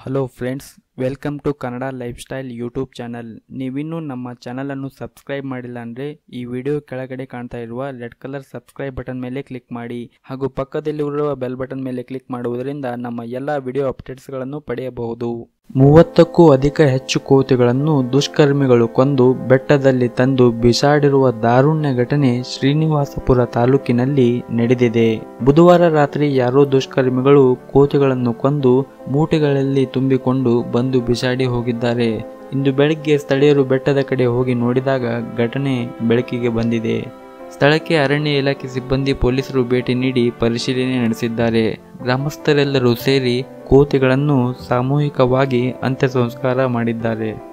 hello friends welcome to Kannada lifestyle YouTube channel ನೀವಿನ್ನೂ ನಮ್ಮ ಚಾನಲನ್ನು ಸಬ್ಸ್ಕ್ರೈಬ್ ಮಾಡಿಲ್ಲ ಅಂದರೆ ಈ ವಿಡಿಯೋ ಕೆಳಗಡೆ ಕಾಣ್ತಾ ಇರುವ ರೆಡ್ ಕಲರ್ ಸಬ್ಸ್ಕ್ರೈಬ್ ಬಟನ್ ಮೇಲೆ ಕ್ಲಿಕ್ ಮಾಡಿ ಹಾಗೂ ಪಕ್ಕದಲ್ಲಿರುವ ಬೆಲ್ ಬಟನ್ ಮೇಲೆ ಕ್ಲಿಕ್ ಮಾಡುವುದರಿಂದ ನಮ್ಮ ಎಲ್ಲ ವಿಡಿಯೋ ಅಪ್ಡೇಟ್ಸ್ಗಳನ್ನು ಪಡೆಯಬಹುದು ಮೂವತ್ತಕ್ಕೂ ಅಧಿಕ ಹೆಚ್ಚು ಕೋತಿಗಳನ್ನು ದುಷ್ಕರ್ಮಿಗಳು ಕೊಂದು ಬೆಟ್ಟದಲ್ಲಿ ತಂದು ಬಿಸಾಡಿರುವ ದಾರುಣ್ಯ ಘಟನೆ ಶ್ರೀನಿವಾಸಪುರ ತಾಲೂಕಿನಲ್ಲಿ ನಡೆದಿದೆ ಬುಧವಾರ ರಾತ್ರಿ ಯಾರೋ ದುಷ್ಕರ್ಮಿಗಳು ಕೋತಿಗಳನ್ನು ಕೊಂದು ಮೂಟೆಗಳಲ್ಲಿ ತುಂಬಿಕೊಂಡು ಬಂದು ಬಿಸಾಡಿ ಹೋಗಿದ್ದಾರೆ ಇಂದು ಬೆಳಗ್ಗೆ ಸ್ಥಳೀಯರು ಬೆಟ್ಟದ ಕಡೆ ಹೋಗಿ ನೋಡಿದಾಗ ಘಟನೆ ಬೆಳಕಿಗೆ ಬಂದಿದೆ ಸ್ಥಳಕ್ಕೆ ಅರಣ್ಯ ಇಲಾಖೆ ಸಿಬ್ಬಂದಿ ಪೊಲೀಸರು ಭೇಟಿ ನೀಡಿ ಪರಿಶೀಲನೆ ನಡೆಸಿದ್ದಾರೆ ಗ್ರಾಮಸ್ಥರೆಲ್ಲರೂ ಸೇರಿ ಕೋತಿಗಳನ್ನು ಸಾಮೂಹಿಕವಾಗಿ ಅಂತ್ಯ ಸಂಸ್ಕಾರ ಮಾಡಿದ್ದಾರೆ